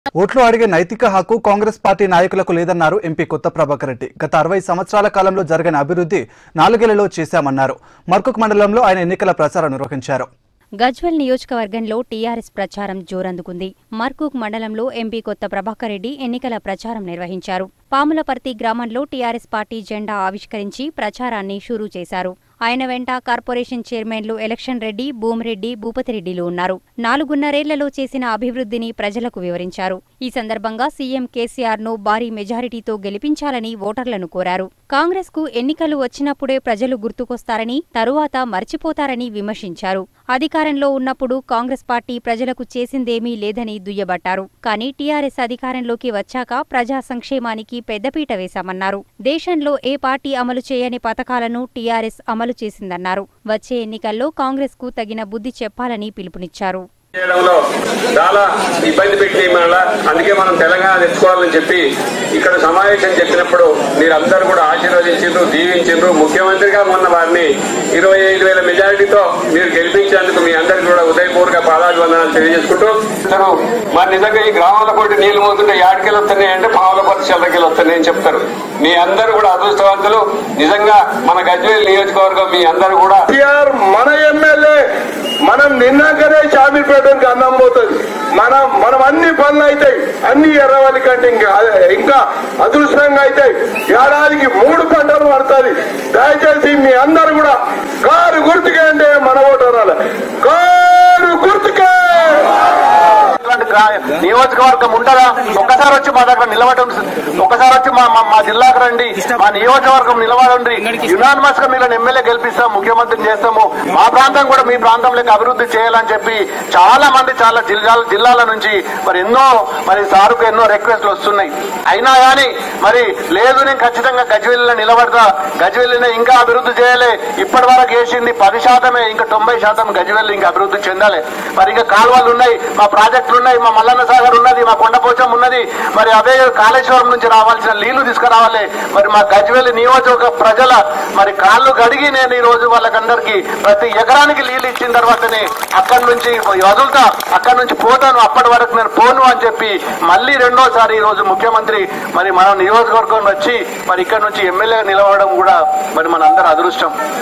ఓట్లు అడిగే నైతిక హక్కు కాంగ్రెస్ పార్టీ నాయకులకు లేదన్నారు ఎంపీ కొత్త ప్రభాకర్ రెడ్డి గత అరవై సంవత్సరాల కాలంలో జరిగిన అభివృద్ధి నాలుగేళ్లలో చేశామన్నారు మర్కుక్ మండలంలో ఆయన ఎన్నికల ప్రచారం నిర్వహించారు గజ్వెల్ నియోజకవర్గంలో టీఆర్ఎస్ ప్రచారం జోరందుకుంది మర్కూక్ మండలంలో ఎంపీ కొత్త ప్రభాకర్ రెడ్డి ఎన్నికల ప్రచారం నిర్వహించారు పాములపర్తి గ్రామంలో టీఆర్ఎస్ పార్టీ జెండా ఆవిష్కరించి ప్రచారాన్ని షురూ చేశారు ఆయన వెంట కార్పొరేషన్ చైర్మన్లు ఎలక్షన్ రెడ్డి భూమిరెడ్డి భూపతిరెడ్డిలు ఉన్నారు నాలుగున్నరేళ్లలో చేసిన అభివృద్ధిని ప్రజలకు వివరించారు ఈ సందర్భంగా సీఎం కేసీఆర్ ను భారీ మెజారిటీతో గెలిపించాలని ఓటర్లను కోరారు కాంగ్రెస్ కు ఎన్నికలు వచ్చినప్పుడే ప్రజలు గుర్తుకొస్తారని తరువాత మర్చిపోతారని విమర్శించారు అధికారంలో ఉన్నప్పుడు కాంగ్రెస్ పార్టీ ప్రజలకు చేసిందేమీ లేదని దుయ్యబట్టారు కానీ టీఆర్ఎస్ అధికారంలోకి వచ్చాక ప్రజా సంక్షేమానికి పెద్దపీట వేశామన్నారు దేశంలో ఏ పార్టీ అమలు చేయని పథకాలను టీఆర్ఎస్ అమలు చేసిందన్నారు వచ్చే ఎన్నికల్లో కాంగ్రెస్ కు తగిన బుద్ధి చెప్పాలని పిలుపునిచ్చారు చేయడంలో చాలా ఇబ్బంది పెట్టి మన అందుకే మనం తెలంగాణ తెచ్చుకోవాలని చెప్పి ఇక్కడ సమావేశం చెప్పినప్పుడు మీరందరూ కూడా ఆశీర్వదించారు దీవించారు ముఖ్యమంత్రిగా మొన్న వారిని ఇరవై ఐదు వేల మెజారిటీతో మీరు గెలిపించేందుకు మీ అందరికీ కూడా ఉదయపూర్వక పాదాభివందనాలు తెలియజేసుకుంటూ ఇతను మరి నిజంగా ఈ గ్రామాల కొట్టి నీళ్లు మోతుంటే యాడికెళ్ళి వస్తున్నాయి అంటే పావులపర్తి చెల్లకెళ్ళి వస్తున్నాయి అని చెప్తారు మీ అందరూ కూడా అదృష్టవంతులు నిజంగా మన గజ్వేల్ నియోజకవర్గం మీ అందరూ కూడా కేసీఆర్ మన ఎమ్మెల్యే మనం నిన్నాకనే షామీర్పేటకి అన్నం పోతుంది మనం మనం అన్ని పనులు అవుతాయి అన్ని ఎర్రవల్లి కంటే ఇంకా ఇంకా అదృష్టంగా అవుతాయి ఏడాదికి మూడు పంటలు పడుతుంది దయచేసి మీ అందరు కూడా కారు గుర్తుకే అంటే మన ఓటరాలి కారు గుర్తుకే ఇట్లాంటి గ్రా- నియోజకవర్గం ఉండదా ఒక్కసారి వచ్చి మా దగ్గర నిలబడండి ఒక్కసారి వచ్చి మా మా- మా జిల్లాకు రండి మా నియోజకవర్గం నిలబడండి యునానిమస్ గా మీరు ఎమ్మెల్యే గెలిపిస్తాం ముఖ్యమంత్రిని చేస్తాము మా ప్రాంతం కూడా మీ ప్రాంతంలోకి అభివృద్ధి చేయాలని చెప్పి చాలా మంది చాలా జిల్లాల జిల్లాల నుంచి మరి ఎన్నో మరి సారుకు ఎన్నో రిక్వెస్ట్లు వస్తున్నాయి అయినా గాని మరి లేదు నేను ఖచ్చితంగా గజ్వెల్లిలో నిలబడతా గజ్వెల్లిని ఇంకా అభివృద్ధి చేయాలి ఇప్పటి వరకు వేసింది పది శాతమే ఇంకా తొంభై శాతం గజ్వెల్లి ఇంకా అభివృద్ధి చెందాలి మరి ఇంకా కాలువలు ఉన్నాయి మా ప్రాజెక్టులు ఉన్నాయి మా మల్లన్న సాగర్ ఉన్నది మా కొండపోచం ఉన్నది మరి అదే కాళేశ్వరం నుంచి రావాల్సిన నీళ్లు తీసుకురావాలి మరి మా గజ్వెల్లి నియోజక ప్రజల మరి కాళ్ళు గడిగి నేను ఈ రోజు వాళ్ళకందరికీ ప్రతి ఎకరానికి నీళ్లు ఇచ్చిన తర్వాతనే అక్కడి నుంచి వదులుతా అక్కడి నుంచి పోతాను అప్పటి వరకు నేను పోను అని చెప్పి మళ్ళీ రెండోసారి ఈ రోజు ముఖ్యమంత్రి మరి మన నియోజకవర్గం వచ్చి మరి ఇక్కడ నుంచి ఎమ్మెల్యే నిలవడం కూడా మరి మన అందరి అదృష్టం